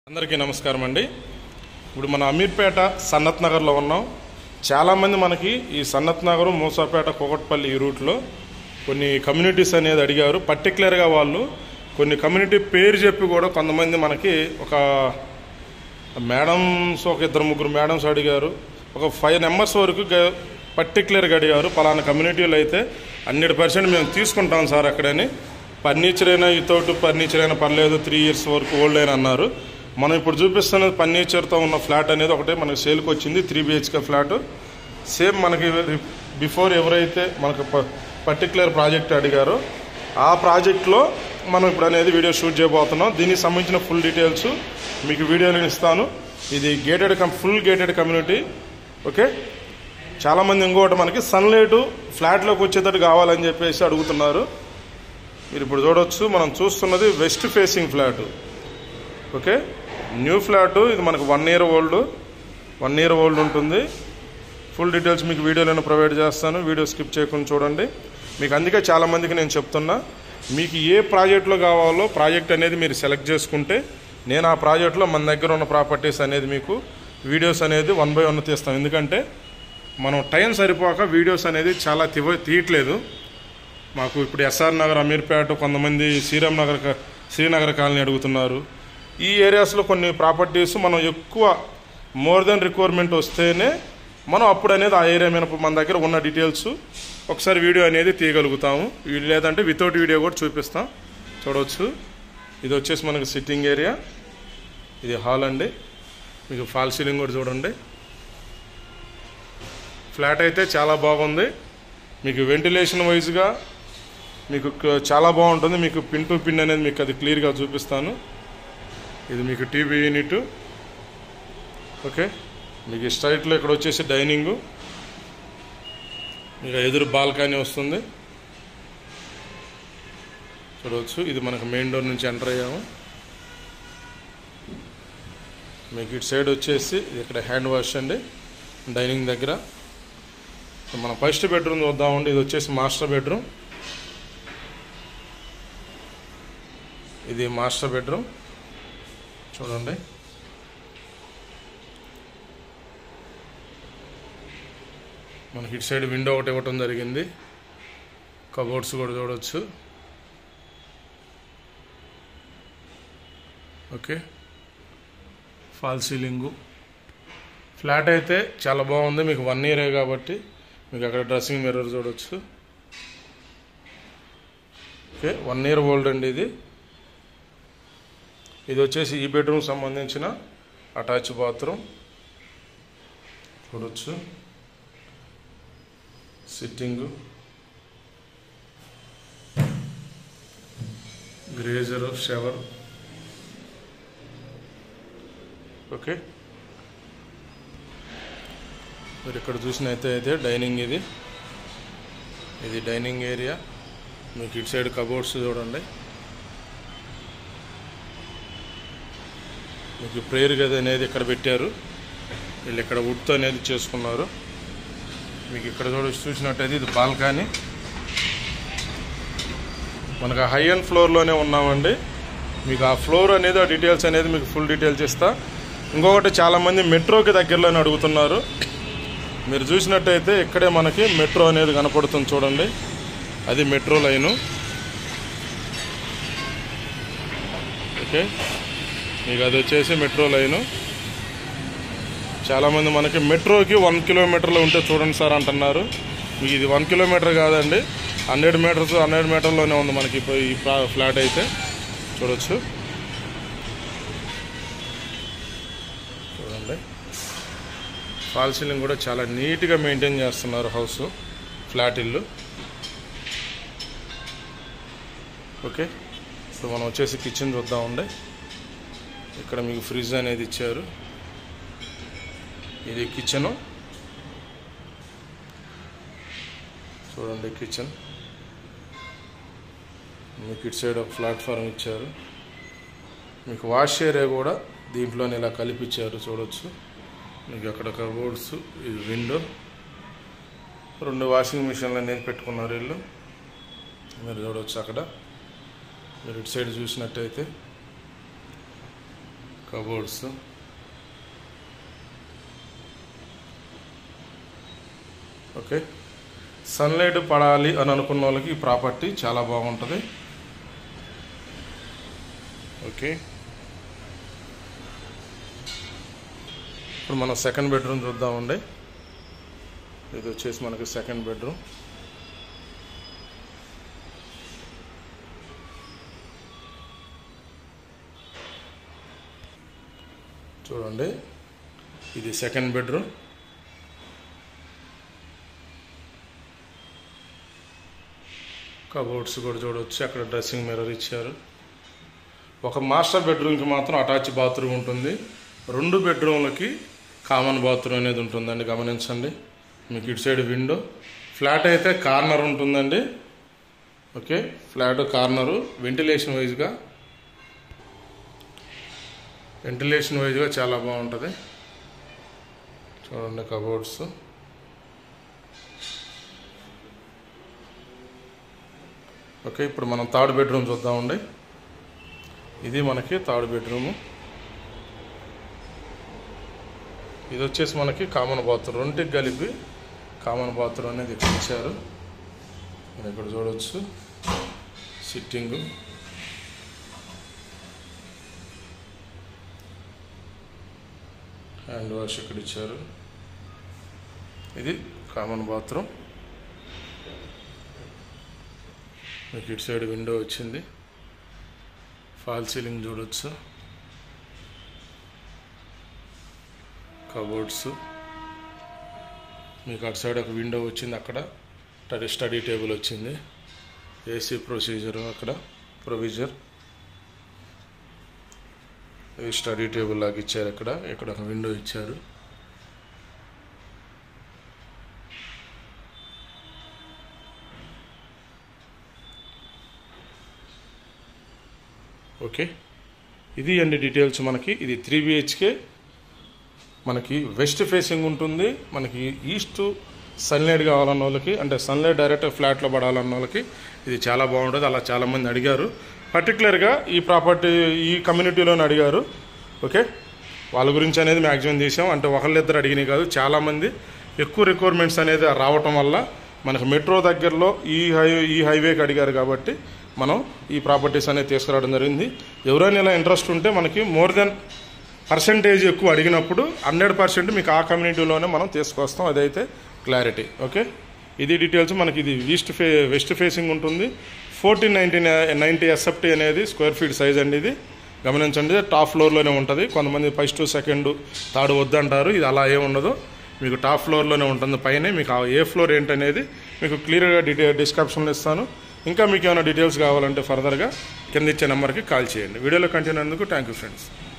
అందరికీ నమస్కారం అండి ఇప్పుడు మన అమీర్పేట సన్నత్ నగర్లో ఉన్నాం చాలామంది మనకి ఈ సన్నత్ నగర్ మూసాపేట కోకట్పల్లి ఈ రూట్లో కొన్ని కమ్యూనిటీస్ అనేది అడిగారు పర్టికులర్గా వాళ్ళు కొన్ని కమ్యూనిటీ పేరు చెప్పి కూడా కొంతమంది మనకి ఒక మేడమ్స్ ఒక ఇద్దరు ముగ్గురు మేడమ్స్ అడిగారు ఒక ఫైవ్ నెంబర్స్ వరకు గ- పర్టికులర్గా అడిగారు పలానా కమ్యూనిటీలో అయితే హండ్రెడ్ పర్సెంట్ మేము తీసుకుంటాం సార్ అక్కడని ఫర్నిచర్ అయినా వితౌట్ ఫర్నిచర్ అయినా పర్లేదు త్రీ ఇయర్స్ వరకు ఓల్డ్ అయినా అన్నారు మనం ఇప్పుడు చూపిస్తున్నది ఫర్నిచర్తో ఉన్న ఫ్లాట్ అనేది ఒకటే మనకి సేల్కి వచ్చింది త్రీ బిహెచ్కే ఫ్లాట్ సేమ్ మనకి బిఫోర్ ఎవరైతే మనకు పర్టికులర్ ప్రాజెక్ట్ అడిగారో ఆ ప్రాజెక్ట్లో మనం ఇప్పుడు అనేది వీడియో షూట్ చేయబోతున్నాం దీనికి సంబంధించిన ఫుల్ డీటెయిల్స్ మీకు వీడియోలో ఇస్తాను ఇది gated cum full gated community okay చాలామంది ఇంకోటి మనకి సన్లైట్ ఫ్లాట్లోకి వచ్చేటట్టు కావాలని చెప్పేసి అడుగుతున్నారు మీరు ఇప్పుడు చూడొచ్చు మనం చూస్తున్నది west facing flat okay new flat ఇది మనకు one year old one year old ఉంటుంది ఫుల్ డీటెయిల్స్ మీకు వీడియోలను ప్రొవైడ్ చేస్తాను వీడియో స్కిప్ చేయకుండా చూడండి మీకు అందుకే చాలామందికి నేను చెప్తున్నా మీకు ఏ ప్రాజెక్ట్లో కావాలో ప్రాజెక్ట్ అనేది మీరు సెలెక్ట్ చేసుకుంటే నేను ఆ ప్రాజెక్ట్లో మన దగ్గర ఉన్న ప్రాపర్టీస్ అనేది మీకు వీడియోస్ అనేది వన్ బై వన్ తీస్తాం ఎందుకంటే మనం టైం సరిపోక వీడియోస్ అనేది చాలా తీవ తీయట్లేదు మాకు ఇప్పుడు ఎస్ఆర్ నగర్ అమీర్పేట కొంతమంది శ్రీరామ్ నగర్ క- శ్రీనగర్ కాలనీ అడుగుతున్నారు ఈ ఏరియాస్లో కొన్ని ప్రాపర్టీస్ మనం ఎక్కువ మోర్ దెన్ రిక్వైర్మెంట్ వస్తేనే మనం అప్పుడు అనేది ఆ ఏరియా మీద మన దగ్గర ఉన్న డీటెయిల్స్ ఒకసారి వీడియో అనేది తీయగలుగుతాము వీ- లేదంటే వితౌట్ వీడియో కూడా చూపిస్తాం చూడవచ్చు ఇది వచ్చేసి మనకి సిట్టింగ్ ఏరియా ఇది హాల్ అండి మీకు ఫాల్ సీలింగ్ కూడా చూడండి ఫ్లాట్ అయితే చాలా బాగుంది మీకు వెంటిలేషన్ వైజ్గా మీకు క- చాలా బాగుంటుంది మీకు పిన్ టు పిన్ అనేది మీకు అది క్లియర్గా చూపిస్తాను ఇది మీకు టీవీ యూనిట్ ఓకే మీకు స్ట్రైట్లో ఇక్కడ వచ్చేసి డైనింగు మీకు ఎదురు బాల్కనీ వస్తుంది చూడవచ్చు ఇది మనకు మెయిన్ డోర్ నుంచి ఎంటర్ అయ్యాము మీకు ఇటు సైడ్ వచ్చేసి ఇది ఇక్కడ హ్యాండ్ వాష్ అండి డైనింగ్ దగ్గర మన ఫస్ట్ బెడ్రూమ్ చూద్దామండి ఇది వచ్చేసి మాస్టర్ బెడ్రూమ్ ఇది మాస్టర్ బెడ్రూమ్ చూడండి మనకి ఇటు సైడ్ విండో ఒకటి ఇవ్వటం జరిగింది కబోర్డ్స్ కూడా చూడవచ్చు ఓకే ఫాల్ సీలింగు ఫ్లాట్ అయితే చాలా బాగుంది మీకు వన్ ఇయరే కాబట్టి మీకు అక్కడ డ్రెస్సింగ్ మిర్రర్ చూడొచ్చు ఓకే వన్ ఇయర్ ఓల్డ్ అండి ఇది ఇది వచ్చేసి ఈ బెడ్రూమ్ సంబంధించిన అటాచ్ బాత్రూమ్ చూడొచ్చు సిట్టింగు గ్రేజర్ షవర్ ఓకే మీరు ఇక్కడ చూసినైతే అయితే డైనింగ్ ఇది ఇది డైనింగ్ ఏరియా మీకు ఇటు సైడ్ కబోర్డ్స్ చూడండి మీకు ప్రేయర్ గది అనేది ఇక్కడ పెట్టారు వీళ్ళు ఇక్కడ వుడ్తో అనేది చేసుకున్నారు మీకు ఇక్కడ చూడ చూసినట్టయితే ఇది బాల్కనీ మనకు హై అండ్ ఫ్లోర్లోనే ఉన్నామండి మీకు ఆ ఫ్లోర్ అనేది ఆ డీటెయిల్స్ అనేది మీకు ఫుల్ డీటెయిల్స్ ఇస్తా ఇంకొకటి చాలామంది మెట్రోకి దగ్గరలోనే అడుగుతున్నారు మీరు చూసినట్టయితే ఇక్కడే మనకి మెట్రో అనేది కనపడుతుంది చూడండి అది మెట్రో లైను ఓకే మీకు అది వచ్చేసి మెట్రో లైను చాలామంది మనకి మెట్రోకి వన్ కిలోమీటర్లో ఉంటే చూడండి సార్ అంటున్నారు మీకు ఇది వన్ కిలోమీటర్ కాదండి హండ్రెడ్ మీటర్స్ హండ్రెడ్ మీటర్లోనే ఉంది మనకి ఇప్పుడు ఈ ఫ్లా- ఫ్లాట్ అయితే చూడొచ్చు చూడండి ఫాల్ సీలింగ్ కూడా చాలా నీట్గా మెయింటైన్ చేస్తున్నారు హౌస్ ఫ్లాట్ ఇల్లు ఓకే ఇప్పుడు మనం వచ్చేసి కిచెన్ చూద్దామండి ఇక్కడ మీకు ఫ్రిడ్జ్ అనేది ఇచ్చారు ఇది కిచెను చూడండి కిచెన్ మీకు ఇటు సైడ్ ఒక ప్లాట్ఫామ్ ఇచ్చారు మీకు వాష్ ఏరియా కూడా దీంట్లోనే ఇలా కలిపిచ్చారు చూడొచ్చు మీకు అక్కడ కబోర్డ్స్ ఇది విండో రెండు వాషింగ్ మిషన్లు అనేది పెట్టుకున్నారు వీళ్ళు మీరు చూడవచ్చు అక్కడ మీరు ఇటు సైడ్ చూసినట్టయితే కబోర్డ్స్ ఓకే సన్లైట్ పడాలి అని అనుకున్న వాళ్ళకి ఈ ప్రాపర్టీ చాలా బాగుంటుంది ఓకే ఇప్పుడు మనం సెకండ్ బెడ్రూమ్ చూద్దామండి ఇది వచ్చేసి మనకి సెకండ్ బెడ్రూమ్ చూడండి ఇది సెకండ్ బెడ్రూమ్ కబోర్డ్స్ కూడా చూడవచ్చు అక్కడ డ్రెస్సింగ్ మిర్రర్ ఇచ్చారు ఒక మాస్టర్ బెడ్రూమ్కి మాత్రం అటాచ్ బాత్రూమ్ ఉంటుంది రెండు బెడ్రూమ్లకి కామన్ బాత్రూమ్ అనేది ఉంటుందండి గమనించండి మీకు ఇటు సైడ్ విండో ఫ్లాట్ అయితే కార్నర్ ఉంటుందండి ఓకే ఫ్లాట్ కార్నరు వెంటిలేషన్ వైజ్గా వెంటిలేషన్ వైజ్గా చాలా బాగుంటుంది చూడండి కబోర్డ్స్ ఓకే ఇప్పుడు మనం థర్డ్ బెడ్రూమ్ చూద్దామండి ఇది మనకి థర్డ్ బెడ్రూము ఇది వచ్చేసి మనకి కామన్ బాత్రూమ్ రెండింటికి కలిపి కామన్ బాత్రూమ్ అనేది ఇక్కడ ఇచ్చారు మీరు ఇక్కడ చూడవచ్చు సిట్టింగు హ్యాండ్ వాష్ ఇక్కడ ఇచ్చారు ఇది కామన్ బాత్రూమ్ మీకు ఇటు సైడ్ విండో వచ్చింది ఫాల్ సీలింగ్ చూడొచ్చు కబోర్డ్స్ మీకు అటు సైడ్ ఒక విండో వచ్చింది అక్కడ స్టడీ స్టడీ టేబుల్ వచ్చింది ఏసీ ప్రొసీజర్ అక్కడ ప్రొవిజర్ ఇది స్టడీ టేబుల్ లాగా ఇచ్చారు ఇక్కడ ఇక్కడ ఒక విండో ఇచ్చారు ఓకే ఇది అండి డీటెయిల్స్ మనకి ఇది త్రీ బిహెచ్కే మనకి వెస్ట్ ఫేసింగ్ ఉంటుంది మనకి ఈస్ట్ సన్లైట్ కావాలన్న వాళ్ళకి అంటే సన్లైట్ డైరెక్ట్ ఫ్లాట్లో పడాలన్న వాళ్ళకి ఇది చాలా బాగుంటుంది అలా చాలామంది అడిగారు పర్టికులర్గా ఈ ప్రాపర్టీ ఈ కమ్యూనిటీలోనే అడిగారు ఓకే వాళ్ళ గురించి అనేది మ్యాక్సిమం చేసాం అంటే ఒకళ్ళిద్దరు అడిగినాయి కాదు చాలామంది ఎక్కువ రిక్వైర్మెంట్స్ అనేది రావటం వల్ల మనకు మెట్రో దగ్గరలో ఈ హై ఈ హైవేకి అడిగారు కాబట్టి మనం ఈ ప్రాపర్టీస్ అనేది తీసుకురావడం జరిగింది ఎవరైనా ఇలా ఇంట్రెస్ట్ ఉంటే మనకి మోర్ దెన్ పర్సంటేజ్ ఎక్కువ అడిగినప్పుడు హండ్రెడ్ పర్సెంట్ మీకు ఆ కమ్యూనిటీలోనే మనం తీసుకొస్తాం అదైతే క్లారిటీ ఓకే ఇది డీటెయిల్స్ మనకి ఇది ఈస్ట్ ఫే వెస్ట్ ఫేసింగ్ ఉంటుంది ఫోర్టీన్ నైన్టీ నైంటీ ఎస్ఎఫ్టీ అనేది స్క్వేర్ ఫీట్ సైజ్ అండి ఇది గమనించండి టాప్ ఫ్లోర్లోనే ఉంటుంది కొంతమంది ఫస్ట్ సెకండ్ థర్డ్ వద్దంటారు ఇది అలా ఏమి ఉండదు మీకు టాప్ ఫ్లోర్లోనే ఉంటుంది పైనే మీకు ఆ ఏ ఫ్లోర్ ఏంటనేది మీకు క్లియర్గా డీటెయిల్ డిస్క్రిప్షన్లో ఇస్తాను ఇంకా మీకు ఏమైనా డీటెయిల్స్ కావాలంటే ఫర్దర్గా కింద ఇచ్చే నెంబర్కి కాల్ చేయండి వీడియోలో కంటిన్యూ అయినందుకు థ్యాంక్ యూ ఫ్రెండ్స్